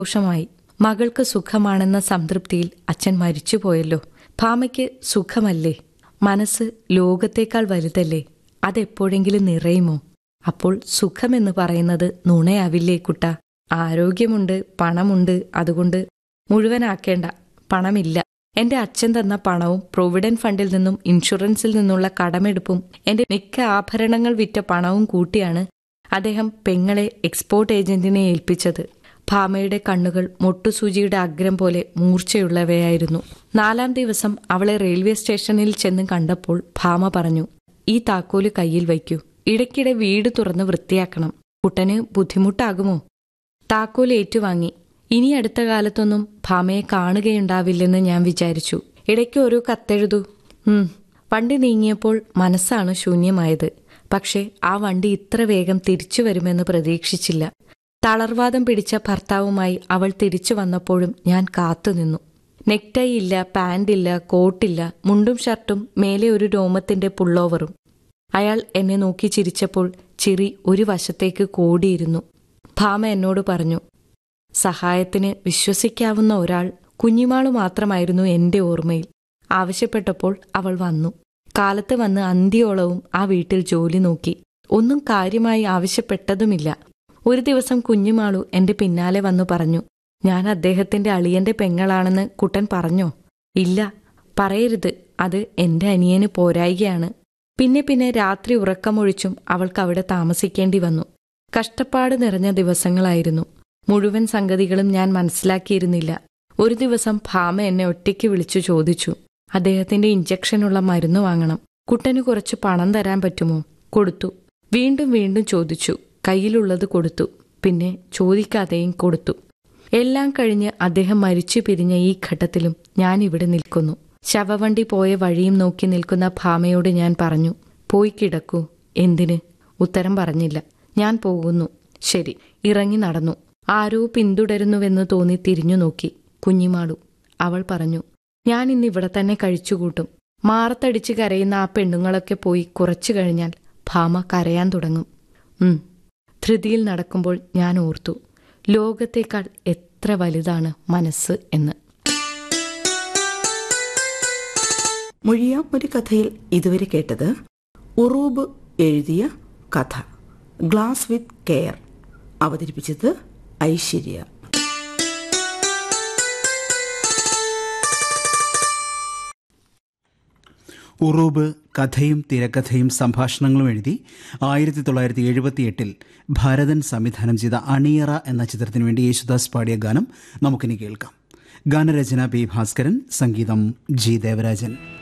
സന്തോഷമായി മകൾക്ക് സുഖമാണെന്ന സംതൃപ്തിയിൽ അച്ഛൻ മരിച്ചുപോയല്ലോ ഭാമയ്ക്ക് സുഖമല്ലേ മനസ്സ് ലോകത്തേക്കാൾ വലുതല്ലേ അതെപ്പോഴെങ്കിലും നിറയുമോ അപ്പോൾ സുഖമെന്ന് പറയുന്നത് നുണയാവില്ലേ കുട്ട ആരോഗ്യമുണ്ട് പണമുണ്ട് അതുകൊണ്ട് മുഴുവനാക്കേണ്ട പണമില്ല എന്റെ അച്ഛൻ തന്ന പണവും പ്രൊവിഡന്റ് ഫണ്ടിൽ നിന്നും ഇൻഷുറൻസിൽ നിന്നുള്ള കടമെടുപ്പും എന്റെ മിക്ക ആഭരണങ്ങൾ വിറ്റ പണവും കൂട്ടിയാണ് അദ്ദേഹം പെങ്ങളെ എക്സ്പോർട്ട് ഏജന്റിനെ ഏൽപ്പിച്ചത് ഭാമയുടെ കണ്ണുകൾ മൊട്ടുസൂചിയുടെ അഗ്രം പോലെ മൂർച്ചയുള്ളവയായിരുന്നു നാലാം ദിവസം അവളെ റെയിൽവേ സ്റ്റേഷനിൽ ചെന്ന് കണ്ടപ്പോൾ ഭാമ പറഞ്ഞു ഈ താക്കോല് കയ്യിൽ വയ്ക്കൂ ഇടയ്ക്കിടെ വീട് തുറന്ന് വൃത്തിയാക്കണം കുട്ടന് ബുദ്ധിമുട്ടാകുമോ താക്കോൽ ഏറ്റുവാങ്ങി ഇനി അടുത്ത കാലത്തൊന്നും ഭാമയെ കാണുകയുണ്ടാവില്ലെന്ന് ഞാൻ വിചാരിച്ചു ഇടയ്ക്ക് ഒരു കത്തെഴുതൂ ഉം വണ്ടി നീങ്ങിയപ്പോൾ മനസ്സാണ് ശൂന്യമായത് പക്ഷേ ആ വണ്ടി ഇത്ര വേഗം തിരിച്ചു വരുമെന്ന് പ്രതീക്ഷിച്ചില്ല തളർവാദം പിടിച്ച ഭർത്താവുമായി അവൾ തിരിച്ചു വന്നപ്പോഴും ഞാൻ കാത്തുനിന്നു നെക്ടൈ ഇല്ല പാൻറില്ല കോട്ടില്ല മുണ്ടും ഷർട്ടും മേലെ ഒരു രോമത്തിന്റെ പുള്ളോവറും അയാൾ എന്നെ നോക്കി ചിരിച്ചപ്പോൾ ചിരി ഒരു വശത്തേക്ക് കോടിയിരുന്നു ഭാമ എന്നോട് പറഞ്ഞു സഹായത്തിന് വിശ്വസിക്കാവുന്ന ഒരാൾ കുഞ്ഞിമാളു മാത്രമായിരുന്നു എന്റെ ഓർമ്മയിൽ ആവശ്യപ്പെട്ടപ്പോൾ അവൾ വന്നു കാലത്ത് വന്ന് അന്ത്യോളവും ആ വീട്ടിൽ ജോലി നോക്കി ഒന്നും കാര്യമായി ആവശ്യപ്പെട്ടതുമില്ല ഒരു ദിവസം കുഞ്ഞുമാളു എന്റെ പിന്നാലെ വന്നു പറഞ്ഞു ഞാൻ അദ്ദേഹത്തിന്റെ അളിയന്റെ പെങ്ങളാണെന്ന് കുട്ടൻ പറഞ്ഞോ ഇല്ല പറയരുത് അത് എന്റെ അനിയന് പോരായികയാണ് പിന്നെ പിന്നെ രാത്രി ഉറക്കമൊഴിച്ചും അവൾക്ക് അവിടെ താമസിക്കേണ്ടി വന്നു കഷ്ടപ്പാട് നിറഞ്ഞ ദിവസങ്ങളായിരുന്നു മുഴുവൻ സംഗതികളും ഞാൻ മനസ്സിലാക്കിയിരുന്നില്ല ഒരു ദിവസം ഭാമ എന്നെ ഒറ്റയ്ക്ക് വിളിച്ചു ചോദിച്ചു അദ്ദേഹത്തിന്റെ ഇഞ്ചക്ഷനുള്ള മരുന്ന് വാങ്ങണം കുട്ടന് കുറച്ച് പണം തരാൻ പറ്റുമോ കൊടുത്തു വീണ്ടും വീണ്ടും ചോദിച്ചു കയ്യിലുള്ളത് കൊടുത്തു പിന്നെ ചോദിക്കാതെയും കൊടുത്തു എല്ലാം കഴിഞ്ഞ് അദ്ദേഹം മരിച്ചു പിരിഞ്ഞ ഈ ഘട്ടത്തിലും ഞാൻ ഇവിടെ നിൽക്കുന്നു ശവവണ്ടി പോയ വഴിയും നോക്കി നിൽക്കുന്ന ഭാമയോട് ഞാൻ പറഞ്ഞു പോയി കിടക്കൂ എന്തിന് ഉത്തരം പറഞ്ഞില്ല ഞാൻ പോകുന്നു ശരി ഇറങ്ങി നടന്നു ആരോ പിന്തുടരുന്നുവെന്ന് തോന്നി തിരിഞ്ഞു നോക്കി കുഞ്ഞിമാളു അവൾ പറഞ്ഞു ഞാൻ ഇന്ന് ഇവിടെ തന്നെ കഴിച്ചുകൂട്ടും മാറത്തടിച്ച് കരയുന്ന ആ പെണ്ണുങ്ങളൊക്കെ പോയി കുറച്ചു കഴിഞ്ഞാൽ ഭാമ കരയാൻ തുടങ്ങും ഉം ധൃതിയിൽ നടക്കുമ്പോൾ ഞാൻ ഓർത്തു ലോകത്തേക്കാൾ എത്ര വലുതാണ് മനസ്സ് എന്ന് മൊഴിയാം ഒരു കഥയിൽ ഇതുവരെ കേട്ടത് ഉറൂബ് എഴുതിയ കഥ ഗ്ലാസ് വിത്ത് കെയർ അവതരിപ്പിച്ചത് ഐശ്വര്യ ഉറൂബ് കഥയും തിരക്കഥയും സംഭാഷണങ്ങളും എഴുതി ആയിരത്തി തൊള്ളായിരത്തി എഴുപത്തിയെട്ടിൽ ഭരതൻ സംവിധാനം ചെയ്ത അണിയറ എന്ന ചിത്രത്തിനു വേണ്ടി യേശുദാസ് പാടിയ ഗാനം നമുക്കിനി കേൾക്കാം ഗാനരചന പി ഭാസ്കരൻ സംഗീതം ജി ദേവരാജൻ